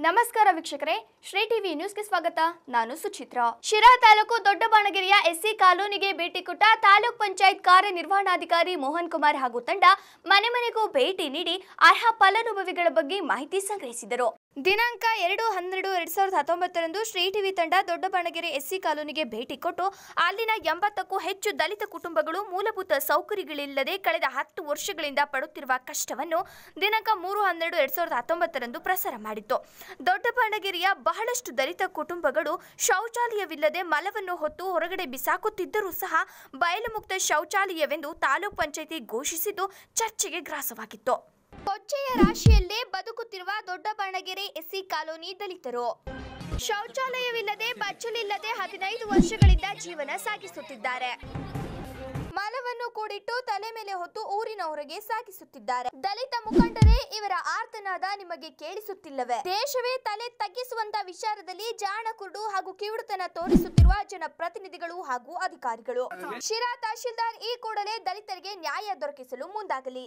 ನಮಸ್ಕಾರ ವೀಕ್ಷಕರೇ ಶ್ರೀ ಟಿವಿ ನ್ಯೂಸ್ಗೆ ಸ್ವಾಗತ ನಾನು ಸುಚಿತ್ರ ಶಿರಾ ತಾಲೂಕು ದೊಡ್ಡಬಾಣಗೆರೆಯ ಎಸ್ಸಿ ಕಾಲೋನಿಗೆ ಭೇಟಿ ಕೊಟ್ಟ ತಾಲೂಕ್ ಪಂಚಾಯತ್ ಕಾರ್ಯನಿರ್ವಹಣಾಧಿಕಾರಿ ಮೋಹನ್ ಕುಮಾರ್ ಹಾಗೂ ತಂಡ ಮನೆ ಮನೆಗೂ ಭೇಟಿ ನೀಡಿ ಅರ್ಹ ಫಲಾನುಭವಿಗಳ ಬಗ್ಗೆ ಮಾಹಿತಿ ಸಂಗ್ರಹಿಸಿದರು ದಿನಾಂಕ ಎರಡು ಹನ್ನೆರಡು ಎರಡ್ ಸಾವಿರದ ಹತ್ತೊಂಬತ್ತರಂದು ಶ್ರೀ ಟಿವಿ ತಂಡ ದೊಡ್ಡಬಾಣಗೆರೆ ಎಸ್ಸಿ ಕಾಲೋನಿಗೆ ಭೇಟಿ ಕೊಟ್ಟು ಅಲ್ಲಿನ ಎಂಬತ್ತಕ್ಕೂ ಹೆಚ್ಚು ದಲಿತ ಕುಟುಂಬಗಳು ಮೂಲಭೂತ ಸೌಕರ್ಯಗಳಿಲ್ಲದೆ ಕಳೆದ ಹತ್ತು ವರ್ಷಗಳಿಂದ ಪಡುತ್ತಿರುವ ಕಷ್ಟವನ್ನು ದಿನಾಂಕ ಮೂರು ಹನ್ನೆರಡು ಎರಡ್ ಸಾವಿರದ ಹತ್ತೊಂಬತ್ತರಂದು ಪ್ರಸಾರ ಮಾಡಿತ್ತು ದೊಡ್ಡಬಾಣಗೆರೆಯ ಬಹಳಷ್ಟು ದಲಿತ ಕುಟುಂಬಗಳು ಶೌಚಾಲಯವಿಲ್ಲದೆ ಮಲವನ್ನು ಹೊತ್ತು ಹೊರಗಡೆ ಬಿಸಾಕುತ್ತಿದ್ದರೂ ಸಹ ಬಯಲು ಮುಕ್ತ ಶೌಚಾಲಯವೆಂದು ತಾಲೂಕ್ ಪಂಚಾಯಿತಿ ಘೋಷಿಸಿದ್ದು ಚರ್ಚೆಗೆ ಗ್ರಾಸವಾಗಿತ್ತು ಕೊಚ್ಚೆಯ ರಾಶಿಯಲ್ಲೇ ಬದುಕುತ್ತಿರುವ ದೊಡ್ಡಬಾಣಗೆರೆ ಎಸ್ಸಿ ಕಾಲೋನಿ ದಲಿತರು ಶೌಚಾಲಯವಿಲ್ಲದೆ ಬಚ್ಚಲಿಲ್ಲದೆ ಹದಿನೈದು ವರ್ಷಗಳಿಂದ ಜೀವನ ಸಾಗಿಸುತ್ತಿದ್ದಾರೆ ಮಲವನ್ನು ಕೂಡಿಟ್ಟು ತಲೆ ಮೇಲೆ ಹೊತ್ತು ಊರಿನ ಹೊರಗೆ ಸಾಗಿಸುತ್ತಿದ್ದಾರೆ ದಲಿತ ಮುಖಂಡರೇ ಇವರ ಆರ್ತನಾದ ನಿಮಗೆ ಕೇಳಿಸುತ್ತಿಲ್ಲವೇ ದೇಶವೇ ತಲೆ ತಗ್ಗಿಸುವಂತ ವಿಚಾರದಲ್ಲಿ ಜಾಣ ಕುರುಡು ಹಾಗೂ ಕಿವುಡುತನ ತೋರಿಸುತ್ತಿರುವ ಜನಪ್ರತಿನಿಧಿಗಳು ಹಾಗೂ ಅಧಿಕಾರಿಗಳು ಶಿರಾ ತಹಶೀಲ್ದಾರ್ ಈ ಕೂಡಲೇ ದಲಿತರಿಗೆ ನ್ಯಾಯ ದೊರಕಿಸಲು ಮುಂದಾಗಲಿ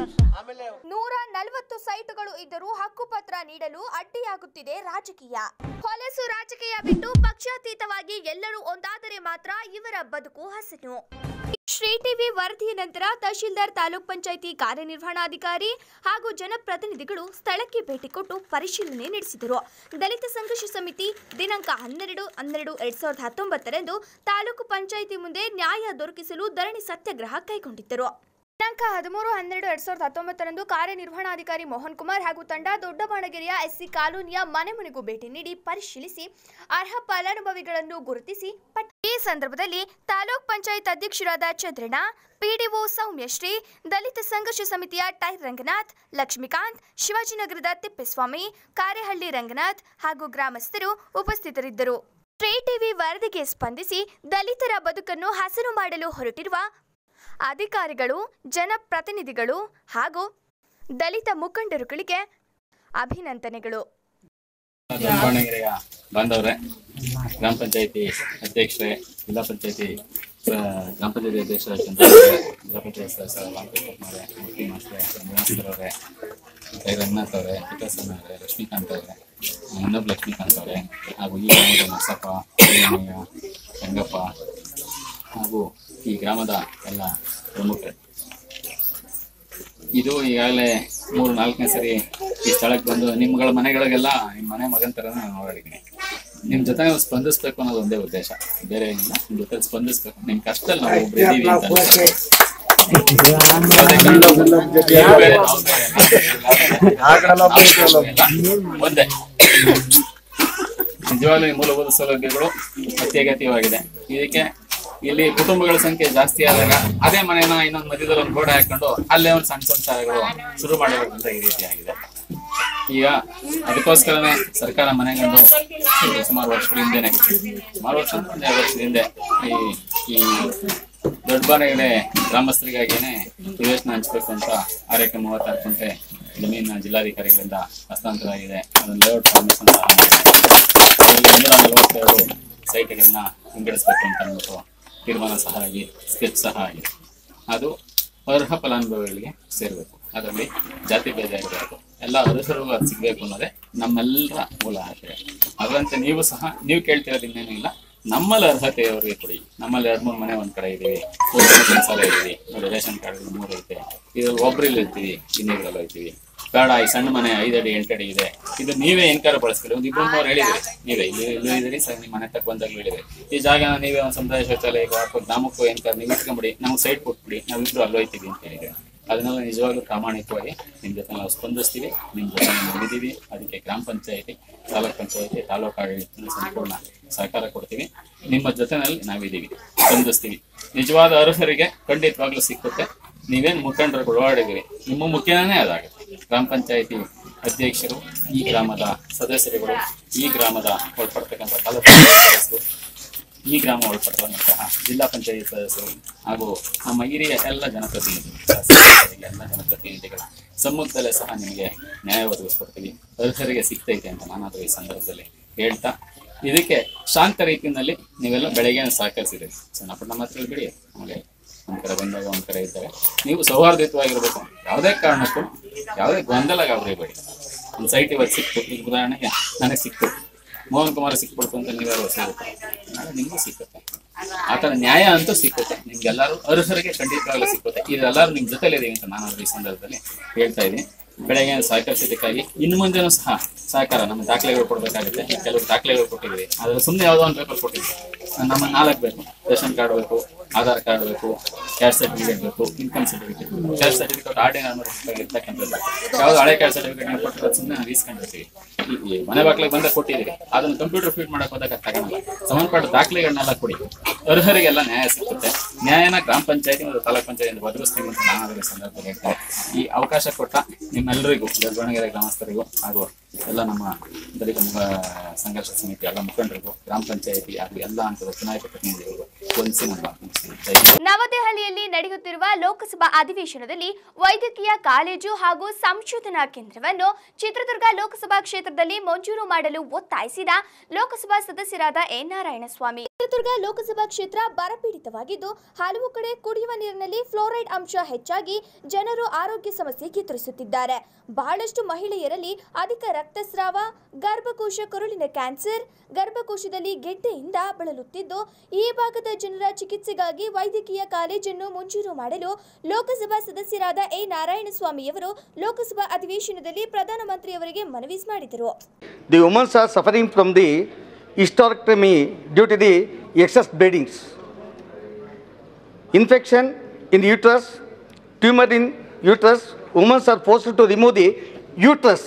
ನೂರ ನಲವತ್ತು ಸೈಟುಗಳು ಇದ್ದರೂ ಹಕ್ಕುಪತ್ರ ನೀಡಲು ಅಡ್ಡಿಯಾಗುತ್ತಿದೆ ರಾಜಕೀಯ ಹೊಲಸು ರಾಜಕೀಯ ಬಿಟ್ಟು ಪಕ್ಷಾತೀತವಾಗಿ ಎಲ್ಲರೂ ಒಂದಾದರೆ ಮಾತ್ರ ಇವರ ಬದುಕು ಹಸನು ಶ್ರೀ ಟಿವಿ ವರದಿಯ ನಂತರ ತಹಶೀಲ್ದಾರ್ ತಾಲೂಕ್ ಪಂಚಾಯಿತಿ ಕಾರ್ಯನಿರ್ವಹಣಾಧಿಕಾರಿ ಹಾಗೂ ಜನಪ್ರತಿನಿಧಿಗಳು ಸ್ಥಳಕ್ಕೆ ಭೇಟಿ ಕೊಟ್ಟು ಪರಿಶೀಲನೆ ನಡೆಸಿದರು ದಲಿತ ಸಂಘರ್ಷ ಸಮಿತಿ ದಿನಾಂಕ ಹನ್ನೆರಡು ಹನ್ನೆರಡು ಎರಡ್ ಸಾವಿರದ ಹತ್ತೊಂಬತ್ತರಂದು ತಾಲೂಕು ಪಂಚಾಯಿತಿ ಮುಂದೆ ನ್ಯಾಯ ದೊರಕಿಸಲು ಧರಣಿ ಸತ್ಯಾಗ್ರಹ ಕೈಗೊಂಡಿದ್ದರು ದಿನಾಂಕ ಹದಿಮೂರು ಹನ್ನೆರಡು ಎರಡ್ ಸಾವಿರದ ಹತ್ತೊಂಬತ್ತರಂದು ಕಾರ್ಯನಿರ್ವಹಣಾಧಿಕಾರಿ ಮೋಹನ್ ಕುಮಾರ್ ಹಾಗೂ ತಂಡ ದೊಡ್ಡಬಾಣಗೆರೆಯ ಎಸ್ಸಿ ಕಾಲೋನಿಯ ಮನೆ ಮನೆಗೂ ಭೇಟಿ ನೀಡಿ ಪರಿಶೀಲಿಸಿ ಅರ್ಹ ಫಲಾನುಭವಿಗಳನ್ನು ಗುರುತಿಸಿ ಪಟ್- ಈ ಸಂದರ್ಭದಲ್ಲಿ ತಾಲೂಕ್ ಪಂಚಾಯತ್ ಅಧ್ಯಕ್ಷರಾದ ಚಂದ್ರಣ್ಣ ಪಿಡಿಒ ಸೌಮ್ಯಶ್ರೀ ದಲಿತ ಸಂಘರ್ಷ ಸಮಿತಿಯ ಟೈರ್ ರಂಗನಾಥ್ ಲಕ್ಷ್ಮೀಕಾಂತ್ ಶಿವಾಜಿನಗರದ ತಿಪ್ಪೇಸ್ವಾಮಿ ಕಾರೆಹಳ್ಳಿ ರಂಗನಾಥ್ ಹಾಗೂ ಗ್ರಾಮಸ್ಥರು ಉಪಸ್ಥಿತರಿದ್ದರು ಟ್ರೇ ಟಿವಿ ವರದಿಗೆ ಸ್ಪಂದಿಸಿ ದಲಿತರ ಬದುಕನ್ನು ಹಸನು ಮಾಡಲು ಹೊರಟಿರುವ ಅಧಿಕಾರಿಗಳು ಜನಪ್ರತಿನಿಧಿಗಳು ಹಾಗೂ ದಲಿತ ಮುಖಂಡರುಗಳಿಗೆ ಅಭಿನಂದನೆಗಳು ದೊಡ್ಡಬಾಣಗೆರೆಯ ಬಾಂಧವರೇ ಗ್ರಾಮ ಪಂಚಾಯತಿ ಅಧ್ಯಕ್ಷರೇ ಜಿಲ್ಲಾ ಪಂಚಾಯತಿ ಗ್ರಾಮ ಪಂಚಾಯತಿ ಅಧ್ಯಕ್ಷರ ಚಂದ್ರವರೇ ಜಿಲ್ಲಾ ಪಂಚಾಯತ್ ಸದಸ್ಯರ ರಾಮಕೃಷ್ಣರೇ ಮೂರ್ತಿ ಮಾಸ್ಟ್ರೆ ಶ್ರೀನಿವಾಸರ್ ಅವರೇ ಕೈ ರಂಗನಾಥ್ ಅವರೇ ಪಿಕಸನ್ ಅವರೇ ಲಕ್ಷ್ಮೀಕಾಂತ್ ಅವರೇ ಇನ್ನೊಬ್ಬ ಲಕ್ಷ್ಮೀಕಾಂತ್ ಅವರೇ ಹಾಗೂ ಈ ಗ್ರಾಮದ ನರಸಪ್ಪ ಹಿರಣ್ಣಯ್ಯ ರಂಗಪ್ಪ ಹಾಗೂ ಈ ಗ್ರಾಮದ ಎಲ್ಲ ಪ್ರಮುಖರು ಇದು ಈಗಾಗಲೇ ಮೂರು ನಾಲ್ಕನೇ ಸರಿ ಈ ಸ್ಥಳಕ್ಕೆ ಬಂದು ನಿಮ್ಗಳ ಮನೆಗಳಿಗೆಲ್ಲ ನಿಮ್ಮ ಮನೆ ಮಗನ ಥರ ನಾನು ಓಡಾಡಿದ್ದೀನಿ ನಿಮ್ಮ ಜೊತೆ ನಾವು ಸ್ಪಂದಿಸ್ಬೇಕು ಅನ್ನೋದು ಒಂದೇ ಉದ್ದೇಶ ಬೇರೆ ಏನಿಲ್ಲ ನಿಮ್ಮ ಜೊತೆ ಸ್ಪಂದಿಸ್ಬೇಕು ನಿಮ್ಮ ಕಷ್ಟದಲ್ಲಿ ನಾವು ಒಬ್ರು ಇದ್ದೀವಿ ಅಂತ ಅನ್ಸುತ್ತೆ. ಯಾವುದೇ ಕಾರಣಕ್ಕೂ ನೀವು ಬೇರೆ, ನಾವು ಬೇರೆ. ಒಂದೇ ನಿಜವಾಗ್ಲೂ ಈ ಮೂಲಭೂತ ಸೌಲಭ್ಯಗಳು ಅತ್ಯಗತ್ಯವಾಗಿದೆ ಇದಕ್ಕೆ ಇಲ್ಲಿ ಕುಟುಂಬಗಳ ಸಂಖ್ಯೆ ಜಾಸ್ತಿ ಆದಾಗ ಅದೇ ಮನೆನ ಇನ್ನೊಂದು ಮಧ್ಯದಲ್ಲಿ ಒಂದು ಗೋಡೆ ಹಾಕೊಂಡು ಅಲ್ಲೇ ಒಂದು ಸಣ್ಣ ಸಂಸಾರಗಳು ಶುರು ಮಾಡಬೇಕಂತ ಈ ರೀತಿ ಆಗಿದೆ ಈಗ ಅದಕ್ಕೋಸ್ಕರನೇ ಸರ್ಕಾರ ಮನೆಗಂಡು ಸುಮಾರು ವರ್ಷಗಳ ಹಿಂದೆನೆ ಸುಮಾರು ವರ್ಷ ಅಂತ ಒಂದು ಎರಡು ವರ್ಷದ ಹಿಂದೆ ಈ ಈ ದೊಡ್ಡ ಬಾನೆಗಡೆ ಗ್ರಾಮಸ್ಥರಿಗಾಗಿನೇ ನಿವೇಶನ ಹಂಚ್ಬೇಕು ಅಂತ ಆರೈಕೆ ಮೂವತ್ತಾರು ಕುಂಟೆ ಜಮೀನ ಜಿಲ್ಲಾಧಿಕಾರಿಗಳಿಂದ ಹಸ್ತಾಂತರ ಆಗಿದೆ ಅದನ್ನು ಲೇಔಟ್ ಫಾರ್ಮೇಶನ್ ಇದರಲ್ಲಿ ಇನ್ನೂರ ನಲವತ್ತೆರಡು ಸೈಟ್ಗಳನ್ನ ವಿಂಗಡಿಸಬೇಕು ಅಂತ ಅಂದ್ಬಿಟ್ಟು ತೀರ್ಮಾನ ಸಹ ಆಗಿ ಸ್ಕೆಚ್ ಸಹ ಆಗಿದೆ ಅದು ಅರ್ಹ ಫಲಾನುಭವಿಗಳಿಗೆ ಸೇರಬೇಕು ಅದರಲ್ಲಿ ಜಾತಿ ಭೇದ ಇರಬೇಕು ಎಲ್ಲ ಅರ್ಹರಿಗೂ ಅದು ಸಿಗಬೇಕು ಅನ್ನೋದೇ ನಮ್ಮೆಲ್ಲರ ಮೂಲ ಆಶಯ ಅದರಂತೆ ನೀವು ಸಹ ನೀವು ಕೇಳ್ತಿರೋದು ಇನ್ನೇನು ಇಲ್ಲ ನಮ್ಮಲ್ಲಿ ಅರ್ಹತೆಯವರಿಗೆ ಕೊಡಿ ನಮ್ಮಲ್ಲಿ ಎರಡು ಮೂರು ಮನೆ ಒಂದ್ ಕಡೆ ಇದೀವಿ ಮೂರು ಸಂಸಾರ ಇದೀವಿ ನೋಡಿ ರೇಷನ್ ಕಾರ್ಡ್ ಮೂರು ಐತೆ ಇದ್ರಲ್ಲಿ ಒಬ್ರಲ್ಲಿ ಇರ್ತೀವಿ ಇನ್ನಿಬ್ರಲ್ಲಿ ಹೋಗ್ತೀವಿ ಬೇಡ ಈ ಸಣ್ಣ ಮನೆ ಐದಡಿ ಎಂಟಡಿ ಇದೆ ಇದು ನೀವೇ ಏನ್ಕಾರ ಬಳಸ್ತೀರಿ ಒಂದು ಇಬ್ಬರು ಮೂರು ಹೇಳಿದ್ರಿ ನೀವೇ ಇಲ್ಲಿ ಇಲ್ಲಿ ಇದ್ದೀರಿ ಸರ್ ನಿಮ್ಮ ಮನೆ ತಕ್ಕ ಬಂದಾಗ್ಲೂ ಹೇಳಿದ್ರಿ ಈ ಜಾಗನ ನೀವೇ ಒಂದು ಸಮುದಾಯ ಶೌಚಾಲಯ ಹಾಕೋ ಗ್ರಾಮಕ್ಕೂ ಏನ್ಕಾರ ನೀವು ಇಟ್ಕೊಂಬಿಡಿ ನಮ್ಗೆ ಸೈಟ್ ಕೊಟ್ಬಿಡಿ ನಾವಿಬ್ರು ಅಲ್ಲಿ ಹೋಯ್ತೀವಿ ಅಂತ ಹೇಳಿದ್ರೆ ಅದನ್ನೆಲ್ಲ ನಿಜವಾಗ್ಲೂ ಪ್ರಾಮಾಣಿಕವಾಗಿ ನಿಮ್ಮ ಜೊತೆ ನಾವು ಸ್ಪಂದಿಸ್ತೀವಿ ನಿಮ್ಮ ಜೊತೆ ನಾವು ನಡೆದೀವಿ ಅದಕ್ಕೆ ಗ್ರಾಮ ಪಂಚಾಯತಿ ತಾಲೂಕ್ ಪಂಚಾಯತಿ ತಾಲೂಕು ಆಡಳಿತ ಸಂಪೂರ್ಣ ಸಹಕಾರ ಕೊಡ್ತೀವಿ ನಿಮ್ಮ ಜೊತೆನಲ್ಲಿ ನಾವಿದ್ದೀವಿ ಸ್ಪಂದಿಸ್ತೀವಿ ನಿಜವಾದ ಅರ್ಹರಿಗೆ ಖಂಡಿತವಾಗ್ಲೂ ಸಿಕ್ಕುತ್ತೆ ನೀವೇನು ಮುಖಂಡರು ಓಡಾಡಿದ್ದೀವಿ ನಿಮ್ಮ ಮುಖ್ಯನೇ ಅದಾಗುತ್ತೆ ಗ್ರಾಮ ಪಂಚಾಯತಿ ಅಧ್ಯಕ್ಷರು ಈ ಗ್ರಾಮದ ಸದಸ್ಯರುಗಳು ಈ ಗ್ರಾಮದ ಒಳಪಡ್ತಕ್ಕಂಥ ತಾಲೂಕು ಪಂಚಾಯತ್ ಸದಸ್ಯರು ಈ ಗ್ರಾಮ ಒಳಪಡುವಂತಹ ಜಿಲ್ಲಾ ಪಂಚಾಯತ್ ಸದಸ್ಯರು ಹಾಗೂ ನಮ್ಮ ಹಿರಿಯ ಎಲ್ಲ ಜನಪ್ರತಿನಿಧಿಗಳು ಶಾಸಕರು, ಎಲ್ಲ ಜನಪ್ರತಿನಿಧಿಗಳ ಸಮ್ಮುಖದಲ್ಲೇ ಸಹ ನಿಮಗೆ ನ್ಯಾಯ ಒದಗಿಸ್ಕೊಡ್ತೀವಿ ಅರ್ಹರಿಗೆ ಸಿಗ್ತೈತೆ ಅಂತ ನಾನಾದರೂ ಈ ಸಂದರ್ಭದಲ್ಲಿ ಹೇಳ್ತಾ ಇದಕ್ಕೆ ಶಾಂತ ರೀತಿಯಲ್ಲಿ ನೀವೆಲ್ಲ ಬೆಳಗ್ಗೆ ಸಹಕರಿಸಿದ್ದೀರಿ ಸಣ್ಣ ಪುಟ್ಟ ಮಾತುಗಳು ಬಿಡಿ ಆಮೇಲೆ ಒಂದ್ ಕಡೆ ಬಂದಾಗ ಒಂದ್ ಕಡೆ ಇದ್ದಾಗ ನೀವು ಸೌಹಾರ್ದಯುತವಾಗಿರ್ಬೇಕು ಯಾವುದೇ ಕಾರಣಕ್ಕೂ ಯಾವುದೇ ಗೊಂದಲ ಗಾಬರಿ ಬೇಡಿ ಒಂದು ಸೈಟ್ ಇವತ್ತು ಸಿಕ್ತು ಈಗ ಉದಾಹರಣೆಗೆ ನನಗೆ ಸಿಕ್ತು ಮೋಹನ್ ಕುಮಾರ್ ಸಿಕ್ಬಿಡ್ತು ಅಂತ ನೀವ್ಯಾರು ಸಿಗುತ್ತೆ ನಾಳೆ ನಿಮಗೂ ಸಿಕ್ಕುತ್ತೆ ಆ ಥರ ನ್ಯಾಯ ಅಂತೂ ಸಿಕ್ಕುತ್ತೆ ನಿಮ್ಗೆಲ್ಲರೂ ಅರ್ಹರಿಗೆ ಖಂಡಿತವಾಗ್ಲೂ ಸಿಕ್ಕುತ್ತೆ ಇದೆಲ್ಲರೂ ನಿಮ್ಮ ಜೊತೆಲಿದ್ದೀವಿ ಅಂತ ನಾನು ಈ ಸಂದರ್ಭದಲ್ಲಿ ಹೇಳ್ತಾ ಇದ್ದೀನಿ ಬೆಳಗ್ಗೆ ಸಹಕರಿಸಿದ್ದಕ್ಕಾಗಿ ಇನ್ನು ಮುಂದೆನೂ ಸಹ ಸಹಕಾರ ನಮ್ಮ ದಾಖಲೆಗಳು ಕೊಡಬೇಕಾಗುತ್ತೆ ಕೆಲವು ದಾಖಲೆಗಳು ಕೊಟ್ಟಿದ್ದೀವಿ ಆದರೆ ಸುಮ್ಮನೆ ಯಾವುದೋ ಒಂದು ಪೇಪರ್ ಕೊಟ್ಟಿದ್ದೀವಿ ನಮ್ಮ ನಾಲ್ಕು ಬೇಕು ರೇಷನ್ ಕಾರ್ಡ್ ಬೇಕು ಆಧಾರ್ ಕಾರ್ಡ್ ಬೇಕು ಕ್ಯಾಸ್ಟ್ ಸರ್ಟಿಫಿಕೇಟ್ ಬೇಕು income certificate caste certificate R D ಇರ್ತಕ್ಕಂಥದ್ದು ಯಾವ್ದು ಹಳೆ ಕ್ಯಾಸ್ಟ್ ಸರ್ಟಿಫಿಕೇಟ್ ನೀವು ಕೊಟ್ಟಿರೋದು ಸುಮ್ಮನೆ ನಾವು ಇಸ್ಕೊಂಡಿರ್ತೀವಿ ಈ- ಈ ಮನೆ ಬಾಗಿಲಿಗೆ ಬಂದ ಕೊಟ್ಟಿದ್ದೀವಿ ಅದನ್ನು ಕಂಪ್ಯೂಟರ್ ಫೀಡ್ ಮಾಡಕ್ ಹೋದಾಗ ತಗೊಳಲ್ಲ ಸಂಬಂಧಪಟ್ಟ ದಾಖಲೆಗಳನ್ನೆಲ್ಲ ಕೊಡಿ ಅರ್ಹರಿಗೆಲ್ಲ ನ್ಯಾಯ ಸಿಗುತ್ತೆ ನ್ಯಾಯನ ಗ್ರಾಮ ಪಂಚಾಯತಿ ಮತ್ತು ತಾಲೂಕ್ ಪಂಚಾಯತಿ ಒದಗಿಸ್ತೀವಿ ಅಂತ ನಾನು ಅದರ ಸಂದರ್ಭದಲ್ಲಿ ಹೇಳ್ತಾರೆ ಈ ಅವಕಾಶ ಕೊಟ್ಟ ನಿಮ್ಮೆಲ್ಲರಿಗೂ ದೊಡ್ಡಬಣಗೆರೆ ಗ್ರಾಮಸ್ಥರಿಗೂ ಹಾಗೂ ಎಲ್ಲ ನಮ್ಮ ದಲಿತ ಮುಖ ಸಂಘರ್ಷ ಸಮಿತಿ ಎಲ್ಲ ಮುಖಂಡರಿಗೂ ಗ್ರಾಮ ಪಂಚಾಯತಿ ಹಾಗೂ ಎಲ್ಲ ಹಂತದ ಚುನಾಯಿತ ಪ್ರತಿನಿಧಿಗಳಿಗೂ ವಂದಿಸಿ ನನ್ನ ಮಾತು ಮುಗಿಸ್ತೀನಿ. ಜೈ ಹಿಂದ್. ನವದೆಹಲಿಯಲ್ಲಿ ನಡೆಯುತ್ತಿರುವ ಲೋಕಸಭಾ ಅಧಿವೇಶನದಲ್ಲಿ ವೈದ್ಯಕೀಯ ಕಾಲೇಜು ಹಾಗೂ ಸಂಶೋಧನಾ ಕೇಂದ್ರವನ್ನು ಚಿತ್ರದುರ್ಗ ಲೋಕಸಭಾ ಕ್ಷೇತ್ರದಲ್ಲಿ ಮಂಜೂರು ಮಾಡಲು ಒತ್ತಾಯಿಸಿದ ಲೋಕಸಭಾ ಸದಸ್ಯರಾದ ಎನ್ ನಾರಾಯಣಸ್ವಾಮಿ ಚಿತ್ರದುರ್ಗ ಲೋಕಸಭಾ ಕ್ಷೇತ್ರ ಬರಪೀಡಿತವಾಗಿದ್ದು ಹಲವು ಕಡೆ ಕುಡಿಯುವ ನೀರಿನಲ್ಲಿ ಫ್ಲೋರೈಡ್ ಅಂಶ ಹೆಚ್ಚಾಗಿ ಜನರು ಆರೋಗ್ಯ ಸಮಸ್ಯೆ ಎದುರಿಸುತ್ತಿದ್ದಾರೆ ಬಹಳಷ್ಟು ಮಹಿಳೆಯರಲ್ಲಿ ಅಧಿಕ ರಕ್ತಸ್ರಾವ ಗರ್ಭಕೋಶ ಕರುಳಿನ ಕ್ಯಾನ್ಸರ್ ಗರ್ಭಕೋಶದಲ್ಲಿ ಗೆಡ್ಡೆಯಿಂದ ಬಳಲುತ್ತಿದ್ದು ಈ ಭಾಗದ ಜನರ ಚಿಕಿತ್ಸೆಗಾಗಿ ವೈದ್ಯಕೀಯ ಕಾಲೇಜನ್ನು ಮಂಜೂರು ಮಾಡಲು ಲೋಕಸಭಾ ಸದಸ್ಯರಾದ ಎ ನಾರಾಯಣಸ್ವಾಮಿಯವರು ಲೋಕಸಭಾ ಅಧಿವೇಶನದಲ್ಲಿ ಪ್ರಧಾನಮಂತ್ರಿಯವರಿಗೆ ಮನವಿ ಮಾಡಿದರು The women are suffering from the hysterectomy due to the excess bleedings. Infection in the uterus, tumor in uterus, women are forced to remove the uterus.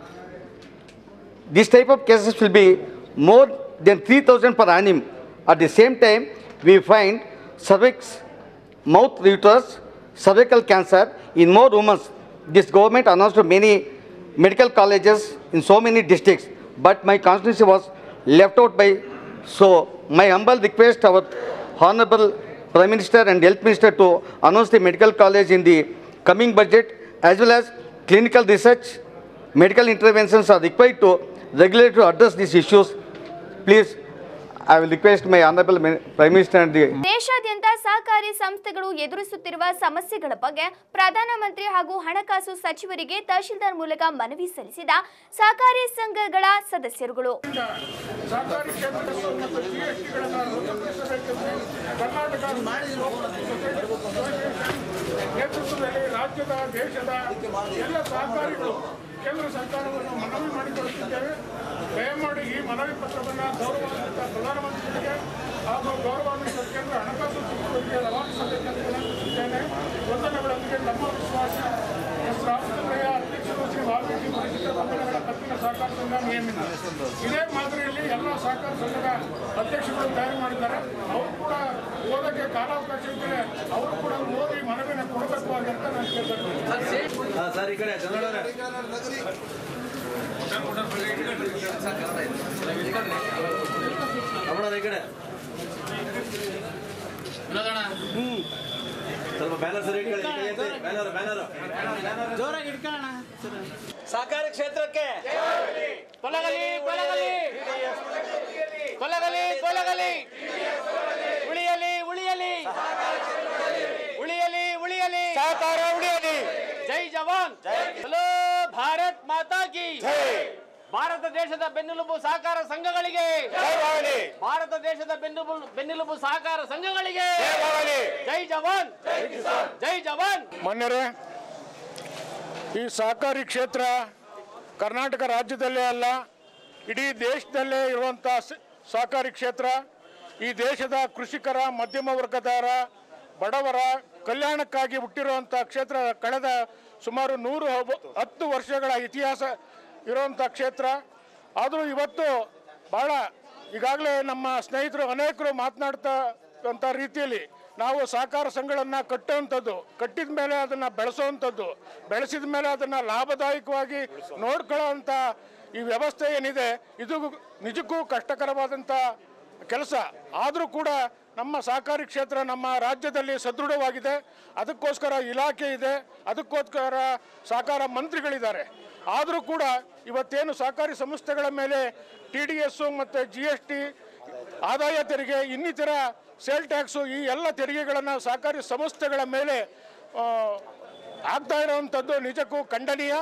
This type of cases will be more than 3000 per annum. At the same time, we find cervix, mouth uterus, cervical cancer in more women. This government announced many medical colleges in so many districts, but my constituency was left out by. So, my humble request our Honorable Prime Minister and Health Minister to announce the medical college in the coming budget as well as clinical research, medical interventions are required to regulate to address these issues. Please, I will request my Honorable Min- Prime Minister and the ದೇಶಾದ್ಯಂತ ಸಹಕಾರಿ ಸಂಸ್ಥೆಗಳು ಎದುರಿಸುತ್ತಿರುವ ಸಮಸ್ಯೆಗಳ ಬಗ್ಗೆ ಪ್ರಧಾನಮಂತ್ರಿ ಹಾಗೂ ಹಣಕಾಸು ಸಚಿವರಿಗೆ ತಹಶೀಲ್ದಾರ್ ಮೂಲಕ ಮನವಿ ಸಲ್ಲಿಸಿದ ಸಹಕಾರಿ ಸಂಘಗಳ ಸದಸ್ಯರುಗಳು ಸಹಕಾರಿ ಕ್ಷೇತ್ರದ ಮತ್ತು ಜಿ ಎಸ್ ಟಿಗಳನ್ನು ರದ್ದುಪಡಿಸಬೇಕೆಂದು ಕರ್ನಾಟಕ ನೇತೃತ್ವದಲ್ಲಿ ರಾಜ್ಯದ ದೇಶದ ಎಲ್ಲ ಸಹಕಾರಿಗಳು ಕೇಂದ್ರ ಸರ್ಕಾರವನ್ನು ಮನವಿ ಮಾಡಿಕೊಳ್ಳುತ್ತಿದ್ದೇವೆ ದಯಮಾಡಿ ಈ ಮನವಿ ಪತ್ರವನ್ನು ಗೌರವಾನ್ವಿತ ಪ್ರಧಾನಮಂತ್ರಿಗಳಿಗೆ ಹಾಗೂ ಗೌರವಾನ್ವಿತ ಕೇಂದ್ರ ಹಣಕಾಸು ಸಚಿವರಿಗೆ ರವಾನಿಸಬೇಕೆಂದು ವಿನಂತಿಸುತ್ತೇನೆ ವಂದನೆಗಳೊಂದಿಗೆ ನಮ್ಮ ವಿಶ್ವಾಸ ಎಸ್ ರಾಮಚಂದ್ರಯ್ಯ ಅಧ್ಯಕ್ಷರು ಶ್ರೀ ವಾಲ್ಮೀಕಿ ಪರಿಚಿತ ಬಂಧನಗಳ ತಪ್ಪಿನ ಸಹಕಾರ ಸಂಘ ನಿಯಮಿತ ಇದೇ ಮಾದರಿಯಲ್ಲಿ ಎಲ್ಲ ಸಹಕಾರ ಸಂಘದ ಅಧ್ಯಕ್ಷಗಳು ತಯಾರು ಮಾಡಿದ್ದಾರೆ ಅವರು ಕೂಡ ಓದಕ್ಕೆ ಕಾಲಾವಕಾಶ ಇದ್ದರೆ ಅವರು ಕೂಡ ಓದಿ ಮನವಿನ ಕೊಡಬೇಕು ಅಂತ ನಾನು ಕೇಳ್ಬೇಕು ಸರ್ ಈ ಕಡೆ ಚಂದ್ರಣ್ಣವ್ರೆ. ರಮಣವ್ರೆ, ಈ ಕಡೆ ಹ್ಮ್. ಸ್ವಲ್ಪ ಬ್ಯಾನರ್ ಸರಿ ಇಟ್ಕೊಳ್ಳಿ, ಈ ಕೈ ಎತ್ತಿ. ಬ್ಯಾನರ್ ಬ್ಯಾನರ್ ಸಹಕಾರಿ ಕ್ಷೇತ್ರಕ್ಕೆ ತೊಲಗಲಿ ತೊಲಗಲಿ ತೊಲಗಲಿ ತೊಲಗಲಿ ಉಳಿಯಲಿ ಉಳಿಯಲಿ ಉಳಿಯಲಿ ಉಳಿಯಲಿ ಸಹಕಾರ ಉಳಿಯಲಿ ಜೈ ಜವಾನ್ ಹಲೋ ಭಾರತ್ ಮಾತಾ ಕಿ ಭಾರತ ದೇಶದ ಬೆನ್ನೆಲುಬು ಸಹಕಾರ ಸಂಘಗಳಿಗೆ ಭಾರತ ದೇಶದ ಬೆನ್ನೆಲುಬು ಬೆನ್ನೆಲುಬು ಸಹಕಾರ ಸಂಘಗಳಿಗೆ ಜೈ ಜವಾನ್ ಜೈ ಜವಾನ್ ಮೊನ್ನೆರೆ ಈ ಸಹಕಾರಿ ಕ್ಷೇತ್ರ ಕರ್ನಾಟಕ ರಾಜ್ಯದಲ್ಲೇ ಅಲ್ಲ ಇಡೀ ದೇಶದಲ್ಲೇ ಇರುವಂಥ ಸ- ಸಹಕಾರಿ ಕ್ಷೇತ್ರ ಈ ದೇಶದ ಕೃಷಿಕರ ಮಧ್ಯಮ ವರ್ಗದವರ ಬಡವರ ಕಲ್ಯಾಣಕ್ಕಾಗಿ ಹುಟ್ಟಿರುವಂಥ ಕ್ಷೇತ್ರ ಕಳೆದ ಸುಮಾರು ನೂರು ಹಬ- ಹತ್ತು ವರ್ಷಗಳ ಇತಿಹಾಸ ಇರುವಂಥ ಕ್ಷೇತ್ರ ಆದರೂ ಇವತ್ತು ಬಹಳ ಈಗಾಗಲೇ ನಮ್ಮ ಸ್ನೇಹಿತರು ಅನೇಕರು ಮಾತನಾಡ್ತಕ್ಕಂಥ ರೀತಿಯಲ್ಲಿ ನಾವು ಸಹಕಾರ ಸಂಘಗಳನ್ನು ಕಟ್ಟುವಂಥದ್ದು ಕಟ್ಟಿದ ಮೇಲೆ ಅದನ್ನು ಬೆಳೆಸುವಂಥದ್ದು ಬೆಳೆಸಿದ ಮೇಲೆ ಅದನ್ನು ಲಾಭದಾಯಕವಾಗಿ ನೋಡ್ಕೊಳ್ಳೋವಂಥ ಈ ವ್ಯವಸ್ಥೆ ಏನಿದೆ ಇದು ನಿಜಕ್ಕೂ ಕಷ್ಟಕರವಾದಂಥ ಕೆಲಸ ಆದರೂ ಕೂಡ ನಮ್ಮ ಸಹಕಾರಿ ಕ್ಷೇತ್ರ ನಮ್ಮ ರಾಜ್ಯದಲ್ಲಿ ಸದೃಢವಾಗಿದೆ ಅದಕ್ಕೋಸ್ಕರ ಇಲಾಖೆ ಇದೆ ಅದಕ್ಕೋಸ್ಕರ ಸಹಕಾರ ಮಂತ್ರಿಗಳಿದ್ದಾರೆ ಆದರೂ ಕೂಡ ಇವತ್ತೇನು ಸಹಕಾರಿ ಸಂಸ್ಥೆಗಳ ಮೇಲೆ ಟಿ ಡಿ ಎಸ್ಸು ಮತ್ತು ಜಿ ಎಸ್ ಟಿ ಆದಾಯ ತೆರಿಗೆ ಇನ್ನಿತರ ಸೇಲ್ ಟ್ಯಾಕ್ಸು ಈ ಎಲ್ಲ ತೆರಿಗೆಗಳನ್ನು ಸಹಕಾರಿ ಸಂಸ್ಥೆಗಳ ಮೇಲೆ ಆ, ಆಗ್ತಾ ಇರುವಂಥದ್ದು ನಿಜಕ್ಕೂ ಖಂಡನೀಯ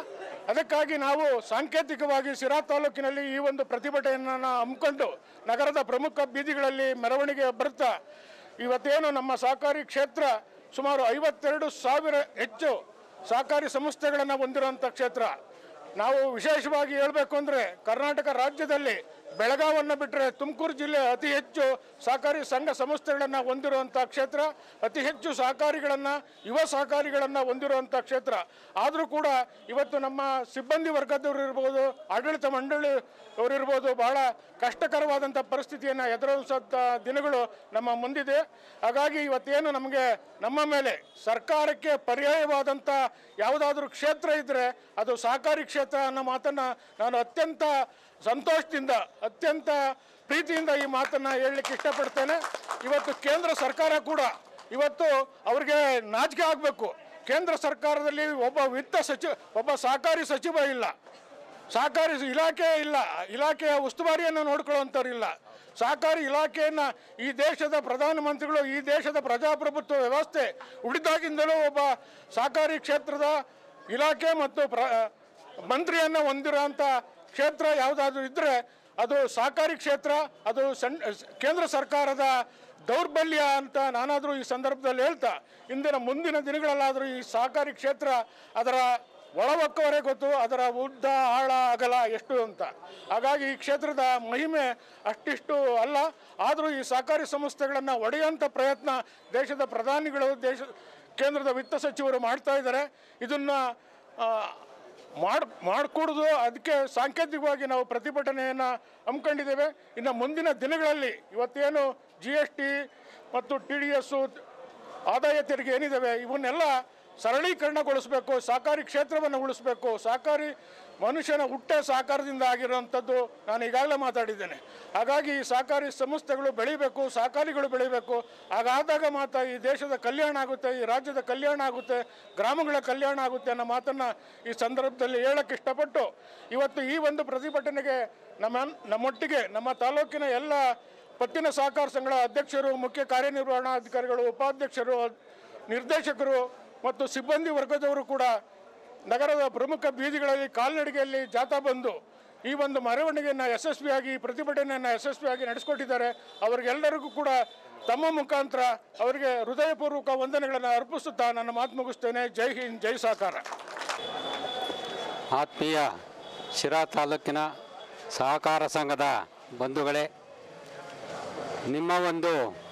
ಅದಕ್ಕಾಗಿ ನಾವು ಸಾಂಕೇತಿಕವಾಗಿ ಸಿರಾ ತಾಲೂಕಿನಲ್ಲಿ ಈ ಒಂದು ಪ್ರತಿಭಟನೆಯನ್ನು ಹಮ್ಮಿಕೊಂಡು ನಗರದ ಪ್ರಮುಖ ಬೀದಿಗಳಲ್ಲಿ ಮೆರವಣಿಗೆ ಬರ್ತಾ ಇವತ್ತೇನು ನಮ್ಮ ಸಹಕಾರಿ ಕ್ಷೇತ್ರ ಸುಮಾರು ಐವತ್ತೆರಡು ಸಾವಿರ ಹೆಚ್ಚು ಸಹಕಾರಿ ಸಂಸ್ಥೆಗಳನ್ನು ಹೊಂದಿರುವಂಥ ಕ್ಷೇತ್ರ ನಾವು ವಿಶೇಷವಾಗಿ ಹೇಳಬೇಕು ಅಂದರೆ ಕರ್ನಾಟಕ ರಾಜ್ಯದಲ್ಲಿ ಬೆಳಗಾವನ್ನು ಬಿಟ್ಟರೆ ತುಮಕೂರು ಜಿಲ್ಲೆ ಅತಿ ಹೆಚ್ಚು ಸಹಕಾರಿ ಸಂಘ ಸಂಸ್ಥೆಗಳನ್ನು ಹೊಂದಿರುವಂಥ ಕ್ಷೇತ್ರ ಅತಿ ಹೆಚ್ಚು ಸಹಕಾರಿಗಳನ್ನು ಯುವ ಸಹಕಾರಿಗಳನ್ನು ಹೊಂದಿರುವಂಥ ಕ್ಷೇತ್ರ ಆದರೂ ಕೂಡ ಇವತ್ತು ನಮ್ಮ ಸಿಬ್ಬಂದಿ ವರ್ಗದವರು ಇರ್ಬೋದು ಆಡಳಿತ ಮಂಡಳಿ ಅವರಿರ್ಬೋದು ಬಹಳ ಕಷ್ಟಕರವಾದಂಥ ಪರಿಸ್ಥಿತಿಯನ್ನು ಎದುರಿಸುವಂಥ ದಿನಗಳು ನಮ್ಮ ಮುಂದಿದೆ ಹಾಗಾಗಿ ಇವತ್ತೇನು ನಮಗೆ ನಮ್ಮ ಮೇಲೆ ಸರ್ಕಾರಕ್ಕೆ ಪರ್ಯಾಯವಾದಂಥ ಯಾವುದಾದ್ರೂ ಕ್ಷೇತ್ರ ಇದ್ದರೆ ಅದು ಸಹಕಾರಿ ಕ್ಷೇತ್ರ ಅನ್ನೋ ಮಾತನ್ನು ನಾನು ಅತ್ಯಂತ ಸಂತೋಷದಿಂದ ಅತ್ಯಂತ ಪ್ರೀತಿಯಿಂದ ಈ ಮಾತನ್ನು ಹೇಳಲಿಕ್ಕೆ ಇಷ್ಟಪಡ್ತೇನೆ ಇವತ್ತು ಕೇಂದ್ರ ಸರ್ಕಾರ ಕೂಡ ಇವತ್ತು ಅವ್ರಿಗೆ ನಾಚಿಕೆ ಆಗಬೇಕು ಕೇಂದ್ರ ಸರ್ಕಾರದಲ್ಲಿ ಒಬ್ಬ ವಿತ್ತ ಸಚಿವ ಒಬ್ಬ ಸಹಕಾರಿ ಸಚಿವ ಇಲ್ಲ ಸಹಕಾರಿ ಇಲಾಖೆ ಇಲ್ಲ ಇಲಾಖೆಯ ಉಸ್ತುವಾರಿಯನ್ನು ನೋಡ್ಕೊಳ್ಳುವಂಥವ್ರು ಇಲ್ಲ ಸಹಕಾರಿ ಇಲಾಖೆಯನ್ನು ಈ ದೇಶದ ಪ್ರಧಾನಮಂತ್ರಿಗಳು ಈ ದೇಶದ ಪ್ರಜಾಪ್ರಭುತ್ವ ವ್ಯವಸ್ಥೆ ಉಳಿದಾಗಿಂದಲೂ ಒಬ್ಬ ಸಹಕಾರಿ ಕ್ಷೇತ್ರದ ಇಲಾಖೆ ಮತ್ತು ಪ್ರ ಮಂತ್ರಿಯನ್ನು ಹೊಂದಿರೋಂಥ ಕ್ಷೇತ್ರ ಯಾವುದಾದ್ರೂ ಇದ್ದರೆ ಅದು ಸಹಕಾರಿ ಕ್ಷೇತ್ರ ಅದು ಸಣ್ ಕೇಂದ್ರ ಸರ್ಕಾರದ ದೌರ್ಬಲ್ಯ ಅಂತ ನಾನಾದರೂ ಈ ಸಂದರ್ಭದಲ್ಲಿ ಹೇಳ್ತಾ ಇಂದಿನ ಮುಂದಿನ ದಿನಗಳಲ್ಲಾದರೂ ಈ ಸಹಕಾರಿ ಕ್ಷೇತ್ರ ಅದರ ಒಳವಕ್ಕವರೇ ಗೊತ್ತು ಅದರ ಉದ್ದ ಆಳ ಅಗಲ ಎಷ್ಟು ಅಂತ ಹಾಗಾಗಿ ಈ ಕ್ಷೇತ್ರದ ಮಹಿಮೆ ಅಷ್ಟಿಷ್ಟು ಅಲ್ಲ ಆದರೂ ಈ ಸಹಕಾರಿ ಸಂಸ್ಥೆಗಳನ್ನು ಒಡೆಯುವಂಥ ಪ್ರಯತ್ನ ದೇಶದ ಪ್ರಧಾನಿಗಳು ದೇಶ ಕೇಂದ್ರದ ವಿತ್ತ ಸಚಿವರು ಮಾಡ್ತಾ ಇದ್ದಾರೆ ಇದನ್ನು ಮಾಡ್ ಮಾಡಿಕೊಡೋದು ಅದಕ್ಕೆ ಸಾಂಕೇತಿಕವಾಗಿ ನಾವು ಪ್ರತಿಭಟನೆಯನ್ನು ಹಮ್ಮಿಕೊಂಡಿದ್ದೇವೆ ಇನ್ನು ಮುಂದಿನ ದಿನಗಳಲ್ಲಿ ಇವತ್ತೇನು ಜಿ ಎಸ್ ಟಿ ಮತ್ತು ಟಿ ಡಿ ಎಸ್ಸು ಆದಾಯ ತೆರಿಗೆ ಏನಿದ್ದಾವೆ ಇವನ್ನೆಲ್ಲ ಸರಳೀಕರಣಗೊಳಿಸಬೇಕು ಸಹಕಾರಿ ಕ್ಷೇತ್ರವನ್ನು ಉಳಿಸಬೇಕು ಸಹಕಾರಿ ಮನುಷ್ಯನ ಹುಟ್ಟೆ ಸಹಕಾರದಿಂದ ಆಗಿರುವಂಥದ್ದು ನಾನು ಈಗಾಗಲೇ ಮಾತಾಡಿದ್ದೇನೆ ಹಾಗಾಗಿ ಈ ಸಹಕಾರಿ ಸಂಸ್ಥೆಗಳು ಬೆಳಿಬೇಕು ಸಹಕಾರಿಗಳು ಬೆಳಿಬೇಕು ಹಾಗಾದಾಗ ಮಾತ್ರ ಈ ದೇಶದ ಕಲ್ಯಾಣ ಆಗುತ್ತೆ ಈ ರಾಜ್ಯದ ಕಲ್ಯಾಣ ಆಗುತ್ತೆ ಗ್ರಾಮಗಳ ಕಲ್ಯಾಣ ಆಗುತ್ತೆ ಅನ್ನೋ ಮಾತನ್ನು ಈ ಸಂದರ್ಭದಲ್ಲಿ ಹೇಳಕ್ಕೆ ಇಷ್ಟಪಟ್ಟು ಇವತ್ತು ಈ ಒಂದು ಪ್ರತಿಭಟನೆಗೆ ನಮ್ಮ ನಮ್ಮೊಟ್ಟಿಗೆ ನಮ್ಮ ತಾಲೂಕಿನ ಎಲ್ಲ ಪತ್ತಿನ ಸಹಕಾರ ಸಂಘಗಳ ಅಧ್ಯಕ್ಷರು ಮುಖ್ಯ ಕಾರ್ಯನಿರ್ವಹಣಾಧಿಕಾರಿಗಳು ಉಪಾಧ್ಯಕ್ಷರು ನಿರ್ದೇಶಕರು ಮತ್ತು ಸಿಬ್ಬಂದಿ ವರ್ಗದವರು ಕೂಡ ನಗರದ ಪ್ರಮುಖ ಬೀದಿಗಳಲ್ಲಿ ಕಾಲ್ನಡಿಗೆಯಲ್ಲಿ ಜಾಥಾ ಬಂದು ಈ ಒಂದು ಮೆರವಣಿಗೆಯನ್ನು ಯಶಸ್ವಿಯಾಗಿ ಈ ಪ್ರತಿಭಟನೆಯನ್ನು ಯಶಸ್ವಿಯಾಗಿ ನಡೆಸಿಕೊಟ್ಟಿದ್ದಾರೆ ಅವರಿಗೆಲ್ಲರಿಗೂ ಕೂಡ ತಮ್ಮ ಮುಖಾಂತರ ಅವರಿಗೆ ಹೃದಯಪೂರ್ವಕ ವಂದನೆಗಳನ್ನು ಅರ್ಪಿಸುತ್ತಾ ನನ್ನ ಮಾತು ಮುಗಿಸ್ತೇನೆ ಜೈ ಹಿಂದ್ ಜೈ ಸಹಕಾರ ಆತ್ಮೀಯ ಶಿರಾ ತಾಲೂಕಿನ ಸಹಕಾರ ಸಂಘದ ಬಂಧುಗಳೇ ನಿಮ್ಮ ಒಂದು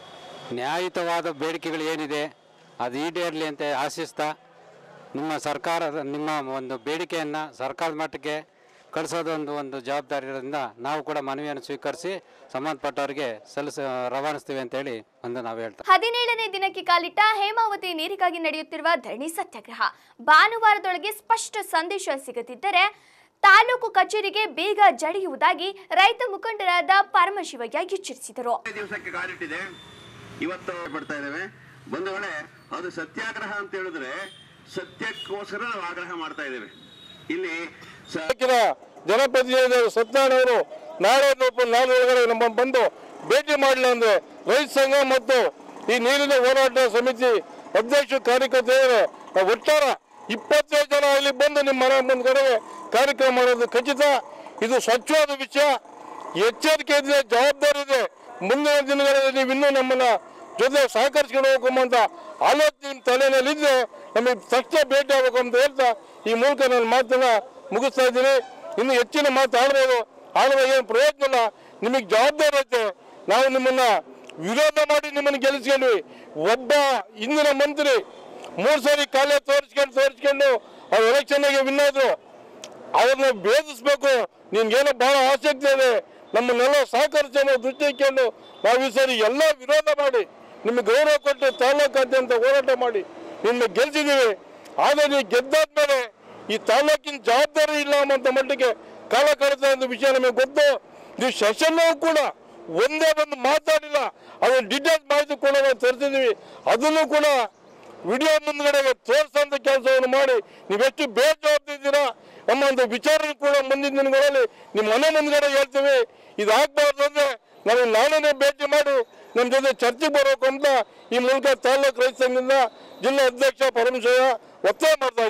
ನ್ಯಾಯಯುತವಾದ ಬೇಡಿಕೆಗಳು ಏನಿದೆ ಅದು ಈಡೇರಲಿ ಅಂತ ಆಶಿಸ್ತಾ ನಿಮ್ಮ ಸರ್ಕಾರದ ನಿಮ್ಮ ಒಂದು ಬೇಡಿಕೆಯನ್ನು ಸರ್ಕಾರದ ಮಟ್ಟಕ್ಕೆ ಕಳಿಸೋದೊಂದು ಒಂದು ಜವಾಬ್ದಾರಿ ಇರೋದ್ರಿಂದ ನಾವು ಕೂಡ ಮನವಿಯನ್ನು ಸ್ವೀಕರಿಸಿ ಸಂಬಂಧಪಟ್ಟವರಿಗೆ ಸಲ್ಲಿಸ ರವಾನಿಸ್ತೀವಿ ಅಂತೇಳಿ ಒಂದು ನಾವು ಹೇಳ್ತಾ ಹದಿನೇಳನೇ ದಿನಕ್ಕೆ ಕಾಲಿಟ್ಟ ಹೇಮಾವತಿ ನೀರಿಗಾಗಿ ನಡೆಯುತ್ತಿರುವ ಧರಣಿ ಸತ್ಯಾಗ್ರಹ ಭಾನುವಾರದೊಳಗೆ ಸ್ಪಷ್ಟ ಸಂದೇಶ ಸಿಗದಿದ್ದರೆ ತಾಲೂಕು ಕಚೇರಿಗೆ ಬೇಗ ಜಡಿಯುವುದಾಗಿ ರೈತ ಮುಖಂಡರಾದ ಪರಮಶಿವಯ್ಯ ಎಚ್ಚರಿಸಿದರು ದಿವಸಕ್ಕೆ ಕಾಲಿಟ್ಟಿದೆ ಇವತ್ತು ಪಡ್ತಾ ಇದ್ದೇವೆ ಬಂಧುಗಳೇ ಅದು ಸತ್ಯಾಗ್ರಹ ಅಂತ ಹೇಳಿದ್ರೆ ಸತ್ಯಕ್ಕೋಸ್ಕರ ನಾವು ಆಗ್ರಹ ಮಾಡ್ತಾ ಇದ್ದೇವೆ ಇಲ್ಲಿ ಸ- ತಾಲೂಕಿನ ಜನಪ್ರತಿನಿಧಿಗಳು ಸತ್ಯನಾರಾಯಣ ಅವರು ನಾಳೆ ಮತ್ತು ನಾಳೆ ಒಳಗಡೆ ನಮ್ಮ ಬಂದು ಭೇಟಿ ಮಾಡಲಿಲ್ಲ ಅಂದ್ರೆ ರೈತ ಸಂಘ ಮತ್ತು ಈ ನೀರಿನ ಹೋರಾಟ ಸಮಿತಿ ಅಧ್ಯಕ್ಷ ಕಾರ್ಯಕರ್ತರು ನಾವು ಒಟ್ಟಾರ ಇಪ್ಪತ್ತೈದು ಜನ ಇಲ್ಲಿ ಬಂದು ನಿಮ್ಮ ಮನೆ ಮುಂದ್ಗಡೆ ಕಾರ್ಯಕ್ರಮ ಮಾಡೋದು ಖಚಿತ ಇದು ಸ್ವಚ್ಛವಾದ ವಿಷಯ ಎಚ್ಚರಿಕೆ ಇದೆ ಜವಾಬ್ದಾರಿ ಇದೆ ಮುಂದಿನ ದಿನಗಳಲ್ಲಿ ನೀವು ಇನ್ನೂ ನಮ್ಮನ್ನ ಜೊತೆ ಸಹಕರಿಸ್ಕೊಂಡು ಹೋಗ್ಬೇಕು ಅಂತ ಆಲೋಚನೆ ನಿಮ್ಮ ತಲೆಯಲ್ಲಿದ್ದರೆ ನಮಗೆ ತಕ್ಷಣ ಭೇಟಿ ಆಗಬೇಕು ಅಂತ ಹೇಳ್ತಾ ಈ ಮೂಲಕ ನನ್ನ ಮಾತನ್ನ ಮುಗಿಸ್ತಾ ಇದ್ದೀನಿ ಇನ್ನು ಹೆಚ್ಚಿನ ಮಾತು ಆಡ್ಬೋದು ಆಡುವ ಏನು ಪ್ರಯತ್ನ ಇಲ್ಲ ನಿಮಗೆ ಜವಾಬ್ದಾರಿ ಐತೆ ನಾವು ನಿಮ್ಮನ್ನ ವಿರೋಧ ಮಾಡಿ ನಿಮ್ಮನ್ನು ಗೆಲ್ಲಿಸ್ಕೊಂಡ್ವಿ ಒಬ್ಬ ಇಂದಿನ ಮಂತ್ರಿ ಮೂರು ಸಾರಿ ಕಾಲೇ ತೋರಿಸ್ಕೊಂಡು ತೋರಿಸ್ಕೊಂಡು ಅವ್ರು ಎಲೆಕ್ಷನ್ಗೆ ವಿನ್ ಆದ್ರು ಅವ್ರನ್ನ ಭೇದಿಸ್ಬೇಕು ನಿನ್ಗೇನೋ ಬಹಳ ಆಸಕ್ತಿ ಇದೆ ನಮ್ಮನ್ನೆಲ್ಲ ಸಹಕರಿಸಿ ಅನ್ನೋ ದೃಷ್ಟಿ ಇಟ್ಕೊಂಡು ನಾವು ಈ ಸರಿ ಎಲ್ಲ ವಿರೋಧ ಮಾಡಿ ನಿಮಗೆ ಗೌರವ ಕೊಟ್ಟು ತಾಲೂಕಾದ್ಯಂತ ಹೋರಾಟ ಮಾಡಿ ನಿನ್ನ ಗೆಲ್ಸಿದ್ದೀವಿ ಆದರೆ ನೀವು ಗೆದ್ದಾದ್ಮೇಲೆ ಈ ತಾಲೂಕಿನ ಜವಾಬ್ದಾರಿ ಇಲ್ಲ ಅನ್ನೋಂಥ ಮಟ್ಟಿಗೆ ಕಾಲ ಕಳೆದ ಒಂದು ವಿಷಯ ನಮಗೆ ಗೊತ್ತು ನೀವು ಸೆಷನ್ನೂ ಕೂಡ ಒಂದೇ ಒಂದು ಮಾತಾಡಿಲ್ಲ ಅದನ್ನು ಡಿಟೇಲ್ಸ್ ಮಾಹಿತಿ ಕೂಡ ನಾವು ತರಿಸಿದ್ದೀವಿ ಅದನ್ನು ಕೂಡ ವಿಡಿಯೋ ಮುಂದ್ಗಡೆ ತೋರಿಸೋಂಥ ಕೆಲಸವನ್ನು ಮಾಡಿ ನೀವೆಷ್ಟು ಬೇಜವಾಬ್ದಿದ್ದೀರಾ ನಮ್ಮ ಒಂದು ವಿಚಾರ ಕೂಡ ಮುಂದಿನ ದಿನಗಳಲ್ಲಿ ನಿಮ್ಮ ಮನೆ ಮುಂದ್ಗಡೆ ಹೇಳ್ತೀವಿ ಇದಾಗಬಾರ್ದು ಅಂದ್ರೆ ನಾವು ನಾನೇ ಭೇಟಿ ಮಾಡಿ ನಮ್ಮ ಜೊತೆ ಚರ್ಚೆಗೆ ಬರಬೇಕು ಅಂತ ಈ ಮೂಲಕ ತಾಲೂಕು ರೈತ ಸಂಘದಿಂದ ಜಿಲ್ಲಾ ಅಧ್ಯಕ್ಷ ಪರಮಶಿವ ಒತ್ತಾಯ ಮಾಡ್ತಾ ಇದ್ದೀನಿ ನಾನು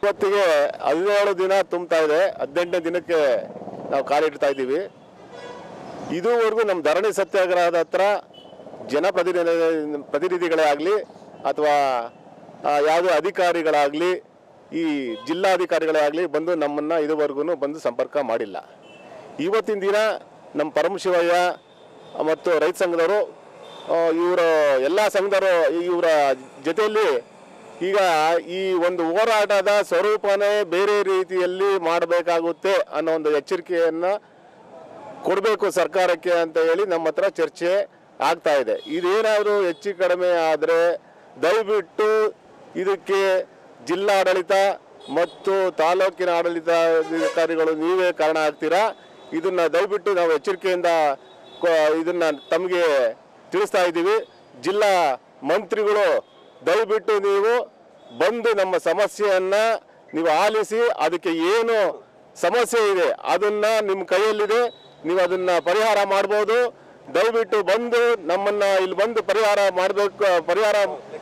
ಇವತ್ತಿಗೆ ಹದಿನೇಳು ದಿನ ತುಂಬ್ತಾ ಇದೆ ಹದಿನೆಂಟನೇ ದಿನಕ್ಕೆ ನಾವು ಕಾಲಿಡ್ತಾ ಇದ್ದೀವಿ ಇದುವರೆಗೂ ನಮ್ಮ ಧರಣಿ ಸತ್ಯಾಗ್ರಹದ ಹತ್ರ ಜನಪ್ರತಿನಿಧಿ ಪ್ರತಿನಿಧಿಗಳೇ ಆಗಲಿ ಅಥವಾ ಯಾವುದೇ ಅಧಿಕಾರಿಗಳಾಗಲಿ ಈ ಜಿಲ್ಲಾಧಿಕಾರಿಗಳೇ ಆಗಲಿ ಬಂದು ನಮ್ಮನ್ನು ಇದುವರೆಗೂ ಬಂದು ಸಂಪರ್ಕ ಮಾಡಿಲ್ಲ ಇವತ್ತಿನ ದಿನ ನಮ್ಮ ಪರಮಶಿವಯ್ಯ ಮತ್ತು ರೈತ ಸಂಘದವರು ಇವರ ಎಲ್ಲ ಸಂಘದವರು ಇವರ ಜೊತೆಯಲ್ಲಿ ಈಗ ಈ ಒಂದು ಹೋರಾಟದ ಸ್ವರೂಪನೇ ಬೇರೆ ರೀತಿಯಲ್ಲಿ ಮಾಡಬೇಕಾಗುತ್ತೆ ಅನ್ನೋ ಒಂದು ಎಚ್ಚರಿಕೆಯನ್ನು ಕೊಡಬೇಕು ಸರ್ಕಾರಕ್ಕೆ ಅಂತ ಹೇಳಿ ನಮ್ಮ ಹತ್ರ ಚರ್ಚೆ ಆಗ್ತಾ ಇದೆ ಇದೇನಾದರೂ ಹೆಚ್ಚು ಕಡಿಮೆ ಆದರೆ ದಯವಿಟ್ಟು ಇದಕ್ಕೆ ಜಿಲ್ಲಾಡಳಿತ ಮತ್ತು ತಾಲೂಕಿನ ಆಡಳಿತ ಅಧಿಕಾರಿಗಳು ನೀವೇ ಕಾರಣ ಆಗ್ತೀರಾ ಇದನ್ನ ದಯವಿಟ್ಟು ನಾವು ಎಚ್ಚರಿಕೆಯಿಂದ ಕೊ- ಇದನ್ನ ತಮಗೆ ತಿಳಿಸ್ತಾ ಇದ್ದೀವಿ ಜಿಲ್ಲಾ ಮಂತ್ರಿಗಳು ದಯವಿಟ್ಟು ನೀವು ಬಂದು ನಮ್ಮ ಸಮಸ್ಯೆಯನ್ನ ನೀವು ಆಲಿಸಿ ಅದಕ್ಕೆ ಏನು ಸಮಸ್ಯೆ ಇದೆ ಅದನ್ನ ನಿಮ್ಮ ಕೈಯಲ್ಲಿದೆ ನೀವು ಅದನ್ನ ಪರಿಹಾರ ಮಾಡ್ಬೋದು ದಯವಿಟ್ಟು ಬಂದು ನಮ್ಮನ್ನ ಇಲ್ಲಿ ಬಂದು ಪರಿಹಾರ ಮಾಡಬೇಕು ಪರಿಹಾರ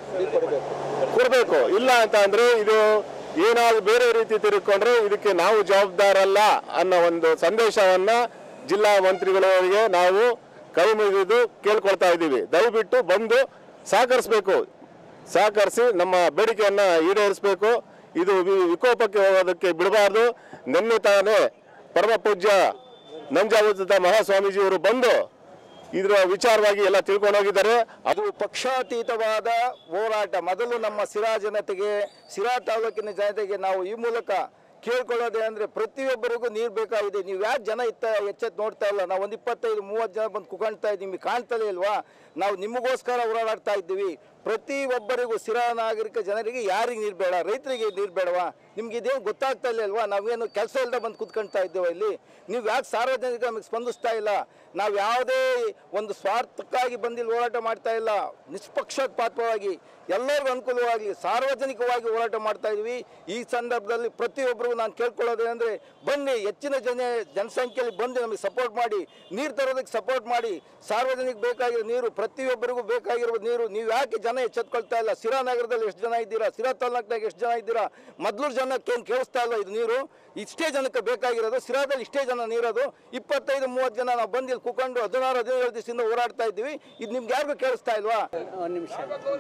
ಕೊಡಬೇಕು ಇಲ್ಲ ಅಂತ ಅಂದ್ರೆ ಇದು ಏನಾದ್ರು ಬೇರೆ ರೀತಿ ತಿರುಗಿಕೊಂಡ್ರೆ ಇದಕ್ಕೆ ನಾವು ಜವಾಬ್ದಾರಲ್ಲ ಅನ್ನೋ ಒಂದು ಸಂದೇಶವನ್ನ ಜಿಲ್ಲಾ ಮಂತ್ರಿಗಳವರಿಗೆ ನಾವು ಕೈ ಮುಗಿದು ಕೇಳ್ಕೊಳ್ತಾ ಇದ್ದೀವಿ ದಯವಿಟ್ಟು ಬಂದು ಸಹಕರಿಸಬೇಕು ಸಹಕರಿಸಿ ನಮ್ಮ ಬೇಡಿಕೆಯನ್ನ ಈಡೇರಿಸಬೇಕು ಇದು ವಿ- ವಿಕೋಪಕ್ಕೆ ಹೋಗೋದಕ್ಕೆ ಬಿಡಬಾರ್ದು ನಿನ್ನೆ ತಾನೇ ಪರಮ ಪೂಜ್ಯ ನಂಜಾವತ ಮಹಾಸ್ವಾಮೀಜಿಯವರು ಬಂದು ಇದರ ವಿಚಾರವಾಗಿ ಎಲ್ಲ ತಿಳ್ಕೊಂಡು ಹೋಗಿದ್ದಾರೆ ಅದು ಪಕ್ಷಾತೀತವಾದ ಹೋರಾಟ ಮೊದಲು ನಮ್ಮ ಸಿರಾ ಜನತೆಗೆ ಸಿರಾ ತಾಲೂಕಿನ ಜನತೆಗೆ ನಾವು ಈ ಮೂಲಕ ಕೇಳ್ಕೊಳ್ಳೋದೇ ಅಂದರೆ ಪ್ರತಿಯೊಬ್ಬರಿಗೂ ನೀರು ಬೇಕಾಗಿದೆ ನೀವು ಯಾಕೆ ಜನ ಇತ್ತ ಎಚ್ಚೆತ್ತು ನೋಡ್ತಾ ಇಲ್ಲ ನಾವು ಒಂದು ಇಪ್ಪತ್ತೈದು ಮೂವತ್ತು ಜನ ಬಂದು ಕುಕಾಣ್ತಾ ಇದ್ದೀವಿ ನಿಮಗೆ ಕಾಣ್ತಲೇ ಇಲ್ವಾ ನಾವು ನಿಮಗೋಸ್ಕರ ಹೋರಾಡ್ತಾ ಇದ್ದೀವಿ ಪ್ರತಿ ಒಬ್ಬರಿಗೂ ಸಿರಾ ನಾಗರಿಕ ಜನರಿಗೆ ಯಾರಿಗೆ ನೀರು ಬೇಡ ರೈತರಿಗೆ ನೀರು ಬೇಡವಾ ನಿಮ್ಗೆ ಇದೇನು ಗೊತ್ತಾಗ್ತಾ ಇಲ್ಲ ಅಲ್ವಾ ನಾವೇನು ಕೆಲಸ ಇಲ್ಲದೆ ಬಂದು ಕುತ್ಕೊಳ್ತಾ ಇದ್ದೇವೆ ಇಲ್ಲಿ ನೀವು ಯಾಕೆ ಸಾರ್ವಜನಿಕ ನಮಗೆ ಸ್ಪಂದಿಸ್ತಾ ಇಲ್ಲ ನಾವು ಯಾವುದೇ ಒಂದು ಸ್ವಾರ್ಥಕ್ಕಾಗಿ ಬಂದಿಲ್ಲಿ ಹೋರಾಟ ಮಾಡ್ತಾ ಇಲ್ಲ ನಿಷ್ಪಕ್ಷಪಾತವಾಗಿ ಎಲ್ಲರಿಗೂ ಅನುಕೂಲವಾಗಿ ಸಾರ್ವಜನಿಕವಾಗಿ ಹೋರಾಟ ಮಾಡ್ತಾ ಇದ್ವಿ ಈ ಸಂದರ್ಭದಲ್ಲಿ ಪ್ರತಿಯೊಬ್ಬರಿಗೂ ನಾನು ಕೇಳ್ಕೊಳ್ಳೋದೇನೆಂದರೆ ಬನ್ನಿ ಹೆಚ್ಚಿನ ಜನ ಜನಸಂಖ್ಯೆಯಲ್ಲಿ ಬಂದು ನಮಗೆ ಸಪೋರ್ಟ್ ಮಾಡಿ ನೀರು ತರೋದಕ್ಕೆ ಸಪೋರ್ಟ್ ಮಾಡಿ ಸಾರ್ವಜನಿಕ ಬೇಕಾಗಿರೋ ನೀರು ಪ್ರತಿಯೊಬ್ಬರಿಗೂ ಬೇಕಾಗಿರುವ ನೀರು ನೀವು ಯಾಕೆ ಜನ ಎಚ್ಚೆತ್ಕೊಳ್ತಾ ಇಲ್ಲ ಸಿರಾ ನಗರದಲ್ಲಿ ಎಷ್ಟು ಜನ ಇದ್ದೀರಾ ಸಿರಾ ತಾಲೂಕಿನಾಗ ಎಷ್ಟು ಜನ ಇದ್ದೀರಾ ಮೊದಲು ಜನಕ್ಕೆ ಏನು ಕೇಳಿಸ್ತಾ ಇಲ್ಲ ಇದು ನೀರು ಇಷ್ಟೇ ಜನಕ್ಕೆ ಬೇಕಾಗಿರೋದು ಸಿರಾದಲ್ಲಿ ಇಷ್ಟೇ ಜನ ನೀರೋದು ಇಪ್ಪತ್ತೈದು ಮೂವತ್ತು ಜನ ನಾವು ಬಂದು ಇಲ್ಲಿ ಕುತ್ಕೊಂಡು ಹದಿನಾರು ಹದಿನೇಳು ದಿವಸದಿಂದ ಹೋರಾಡ್ತಾ ಇದ್ದೀವಿ ಇದು ನಿಮ್ಗೆ ಯಾರಿಗೂ ಕೇಳಿಸ್ತಾ ಇಲ್ವಾ ಒಂದು ನಿಮಿಷ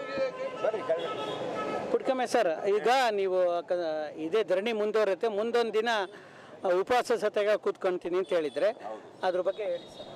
ಪುಟ್ಕಮ್ಮೆ ಸರ್ ಈಗ ನೀವು ಕ- ಇದೇ ಧರಣಿ ಮುಂದುವರುತ್ತೆ ಮುಂದೊಂದು ದಿನ ಉಪವಾಸ ಸತ್ಯಾಗ ಕೂತ್ಕೊಂತೀನಿ ಅಂತ ಹೇಳಿದರೆ ಅದ್ರ ಬಗ್ಗೆ ಹೇಳಿ ಸರ್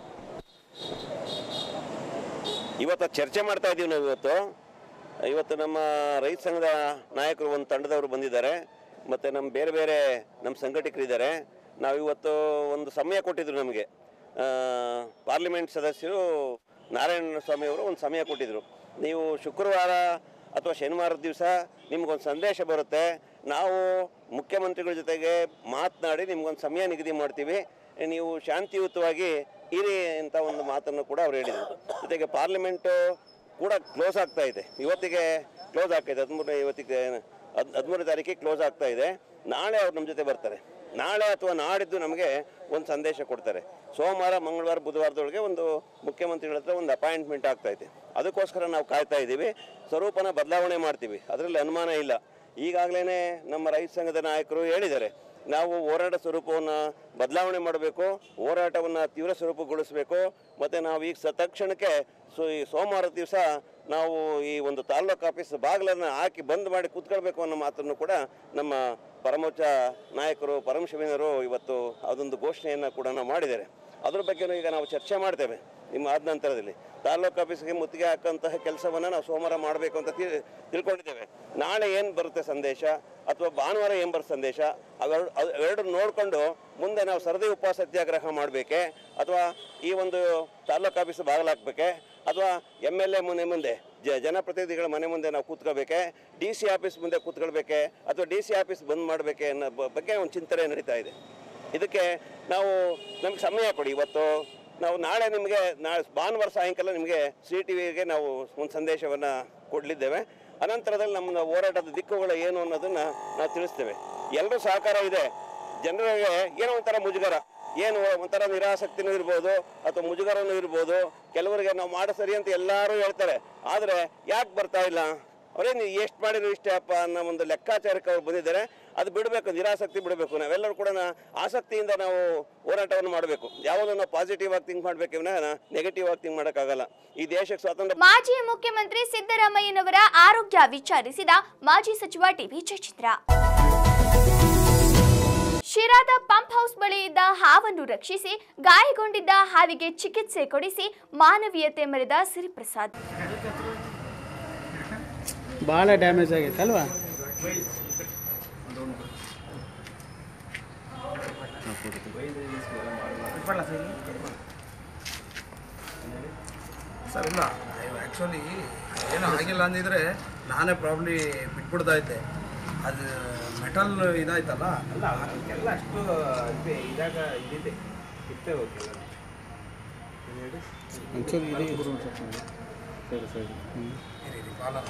ಇವತ್ತು ಚರ್ಚೆ ಮಾಡ್ತಾ ಇದ್ದೀವಿ ನಾವು ಇವತ್ತು ಇವತ್ತು ನಮ್ಮ ರೈತ ಸಂಘದ ನಾಯಕರು ಒಂದು ತಂಡದವರು ಬಂದಿದ್ದಾರೆ ಮತ್ತು ನಮ್ಮ ಬೇರೆ ಬೇರೆ ನಮ್ಮ ಸಂಘಟಕರಿದ್ದಾರೆ ನಾವು ಇವತ್ತು ಒಂದು ಸಮಯ ಕೊಟ್ಟಿದ್ರು ನಮಗೆ ಆ, ಪಾರ್ಲಿಮೆಂಟ್ ಸದಸ್ಯರು ನಾರಾಯಣ ಸ್ವಾಮಿ ಅವರು ಒಂದು ಸಮಯ ಕೊಟ್ಟಿದ್ರು ನೀವು ಶುಕ್ರವಾರ ಅಥವಾ ಶನಿವಾರದ ದಿವಸ ನಿಮ್ಗೊಂದು ಸಂದೇಶ ಬರುತ್ತೆ ನಾವು ಮುಖ್ಯಮಂತ್ರಿಗಳ ಜೊತೆಗೆ ಮಾತನಾಡಿ ನಿಮ್ಗೊಂದು ಸಮಯ ನಿಗದಿ ಮಾಡ್ತೀವಿ ನೀವು ಶಾಂತಿಯುತವಾಗಿ ಇರಿ ಅಂತ ಒಂದು ಮಾತನ್ನು ಕೂಡ ಅವ್ರು ಹೇಳಿದರು ಜೊತೆಗೆ ಪಾರ್ಲಿಮೆಂಟು ಕೂಡ ಕ್ಲೋಸ್ ಆಗ್ತಾ ಇದೆ ಇವತ್ತಿಗೆ ಕ್ಲೋಸ್ ಆಗ್ತಾ ಇದೆ ಹದಿಮೂರನೇ ಇವತ್ತಿಗೆ ಹದ್ ಹದಿಮೂರನೇ ತಾರೀಕಿಗೆ ಕ್ಲೋಸ್ ಆಗ್ತಾ ಇದೆ ನಾಳೆ ಅವ್ರು ನಮ್ಮ ಜೊತೆ ಬರ್ತಾರೆ ನಾಳೆ ಅಥವಾ ನಾಡಿದ್ದು ನಮಗೆ ಒಂದು ಸಂದೇಶ ಕೊಡ್ತಾರೆ ಸೋಮವಾರ ಮಂಗಳವಾರ ಬುಧವಾರದೊಳಗೆ ಒಂದು ಮುಖ್ಯಮಂತ್ರಿಗಳ ಹತ್ರ ಒಂದು ಅಪಾಯಿಂಟ್ಮೆಂಟ್ ಆಗ್ತಾ ಇದೆ ಅದಕ್ಕೋಸ್ಕರ ನಾವು ಕಾಯ್ತಾ ಇದ್ದೀವಿ ಸ್ವರೂಪನ ಬದಲಾವಣೆ ಮಾಡ್ತೀವಿ ಅದರಲ್ಲಿ ಅನುಮಾನ ಇಲ್ಲ ಈಗಾಗಲೇ ನಮ್ಮ ರೈತ ಸಂಘದ ನಾಯಕರು ಹೇಳಿದ್ದಾರೆ ನಾವು ಹೋರಾಟ ಸ್ವರೂಪವನ್ನು ಬದಲಾವಣೆ ಮಾಡಬೇಕು ಹೋರಾಟವನ್ನು ತೀವ್ರ ಸ್ವರೂಪಗೊಳಿಸಬೇಕು ಮತ್ತು ನಾವು ಈಗ ಸ ತಕ್ಷಣಕ್ಕೆ ಸೊ ಈ ಸೋಮವಾರ ದಿವಸ ನಾವು ಈ ಒಂದು ತಾಲ್ಲೂಕು ಆಫೀಸ್ ಬಾಗಿಲನ್ನು ಹಾಕಿ ಬಂದ್ ಮಾಡಿ ಕೂತ್ಕೊಳ್ಬೇಕು ಅನ್ನೋ ಮಾತನ್ನು ಕೂಡ ನಮ್ಮ ಪರಮೋಚ್ಚ ನಾಯಕರು ಪರಮಶಿವನರು ಇವತ್ತು ಅದೊಂದು ಘೋಷಣೆಯನ್ನು ಕೂಡ ನಾವು ಮಾಡಿದ್ದಾರೆ ಅದ್ರ ಬಗ್ಗೆನೂ ಈಗ ನಾವು ಚರ್ಚೆ ಮಾಡ್ತೇವೆ ನಿಮ್ಮ ಆದ ನಂತರದಲ್ಲಿ ತಾಲ್ಲೂಕು ಆಫೀಸ್ಗೆ ಮುತ್ತಿಗೆ ಹಾಕಂತಹ ಕೆಲಸವನ್ನು ನಾವು ಸೋಮವಾರ ಮಾಡಬೇಕು ಅಂತ ತಿ- ತಿಳ್ಕೊಂಡಿದ್ದೇವೆ ನಾಳೆ ಏನು ಬರುತ್ತೆ ಸಂದೇಶ ಅಥವಾ ಭಾನುವಾರ ಏನು ಬರುತ್ತೆ ಸಂದೇಶ ಅವೆರಡು ಅವೆರಡು ನೋಡಿಕೊಂಡು ಮುಂದೆ ನಾವು ಸರದಿ ಉಪವಾಸ ಸತ್ಯಾಗ್ರಹ ಮಾಡಬೇಕೆ ಅಥವಾ ಈ ಒಂದು ತಾಲ್ಲೂಕು ಆಫೀಸ್ ಬಾಗಿಲಾಕ್ಬೇಕೆ ಅಥವಾ ಎಮ್ ಎಲ್ ಎ ಮನೆ ಮುಂದೆ ಜ ಜನಪ್ರತಿನಿಧಿಗಳ ಮನೆ ಮುಂದೆ ನಾವು ಕೂತ್ಕೋಬೇಕೆ ಡಿ ಸಿ ಆಫೀಸ್ ಮುಂದೆ ಕೂತ್ಕೊಳ್ಬೇಕೆ ಅಥವಾ ಡಿ ಸಿ ಆಫೀಸ್ ಬಂದ್ ಮಾಡಬೇಕೆ ಅನ್ನೋ ಬ- ಬಗ್ಗೆ ಒಂದು ಚಿಂತನೆ ನಡೀತಾ ಇದೆ ಇದಕ್ಕೆ ನಾವು ನಮ್ಗೆ ಸಮಯ ಕೊಡಿ ಇವತ್ತು ನಾವು ನಾಳೆ ನಿಮಗೆ ನಾಳೆ ಭಾನುವಾರ ಸಾಯಂಕಾಲ ನಿಮಗೆ ಸಿ ಟಿ ವಿಗೆ ನಾವು ಒಂದು ಸಂದೇಶವನ್ನು ಕೊಡಲಿದ್ದೇವೆ ಅನಂತರದಲ್ಲಿ ನಮ್ಮ ಹೋರಾಟದ ದಿಕ್ಕುಗಳು ಏನು ಅನ್ನೋದನ್ನು ನಾವು ತಿಳಿಸ್ತೇವೆ ಎಲ್ಲರೂ ಸಹಕಾರ ಇದೆ ಜನರಿಗೆ ಏನೋ ಒಂಥರ ಮುಜುಗರ ಏನು ಒಂಥರ ನಿರಾಸಕ್ತಿನೂ ಇರ್ಬೋದು ಅಥವಾ ಮುಜುಗರನೂ ಇರ್ಬೋದು ಕೆಲವರಿಗೆ ನಾವು ಮಾಡೋ ಸರಿ ಅಂತ ಎಲ್ಲರೂ ಹೇಳ್ತಾರೆ ಆದರೆ ಯಾಕೆ ಬರ್ತಾ ಇಲ್ಲ ಅವರೇ ನೀವು ಎಷ್ಟು ಮಾಡಿದ್ರು ಇಷ್ಟೇ ಅಪ್ಪ ಅನ್ನೋ ಒಂದು ಲೆಕ್ಕಾಚಾರಕ್ಕೆ ಅವ್ರು ಬಂದಿದ್ದಾರೆ ಅದು ಬಿಡಬೇಕು ನಿರಾಸಕ್ತಿ ಬಿಡಬೇಕು ನಾವೆಲ್ಲರೂ ಕೂಡ ಆಸಕ್ತಿಯಿಂದ ನಾವು ಹೋರಾಟವನ್ನು ಮಾಡಬೇಕು ಯಾವಾಗಲೂ ನಾವು ಪಾಸಿಟಿವ್ ಆಗಿ ಥಿಂಕ್ ಮಾಡಬೇಕು ನೆಗೆಟಿವ್ ಆಗಿ ಥಿಂಕ್ ಮಾಡೋಕ್ಕಾಗಲ್ಲ ಈ ದೇಶಕ್ಕೆ ಸ್ವಾತಂತ್ರ್ಯ ಮಾಜಿ ಮುಖ್ಯಮಂತ್ರಿ ಸಿದ್ದರಾಮಯ್ಯನವರ ಆರೋಗ್ಯ ವಿಚಾರಿಸಿದ ಮಾಜಿ ಸಚಿವ ಟಿಬಿ ಜಯಚಂದ್ರ ಶಿರಾದ ಪಂಪ್ ಹೌಸ್ ಬಳಿ ಇದ್ದ ಹಾವನ್ನು ರಕ್ಷಿಸಿ ಗಾಯಗೊಂಡಿದ್ದ ಹಾವಿಗೆ ಚಿಕಿತ್ಸೆ ಕೊಡಿಸಿ ಮಾನವೀಯತೆ ಮೆರೆದ ಸಿರಿಪ್ರಸಾದ್ ಭಾಳ ಡ್ಯಾಮೇಜ್ ಆಗೈತೆ ಅಲ್ವಾ ಸರ್ ಇಲ್ಲ ಆ್ಯಕ್ಚುಲಿ ಏನು ಆಗಿಲ್ಲ ಅಂದಿದ್ರೆ ನಾನೇ ಪ್ರಾಬ್ಲಿ ಬಿಟ್ಬಿಡ್ತಾ ಇದ್ದೆ ಅದು ಮೆಟಲ್ ಇದಾಯ್ತಲ್ಲ ಅಲ್ಲ ಅದಕ್ಕೆಲ್ಲ ಅಷ್ಟು ಇದೆ ಇದಾಗ ಇದಿದೆ ಇರ್ತೇ ಹೋಗಿಲ್ಲ ಇರಿ ಪಾಲನ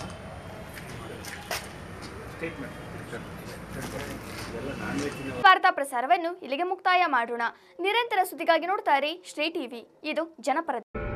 ವಾರ್ತಾ ಪ್ರಸಾರವನ್ನು ಇಲ್ಲಿಗೆ ಮುಕ್ತಾಯ ಮಾಡೋಣ ನಿರಂತರ ಸುದ್ದಿಗಾಗಿ ನೋಡ್ತಾ ಇರಿ ಶ್ರೀ ಟಿವಿ ಇದು ಜನಪರ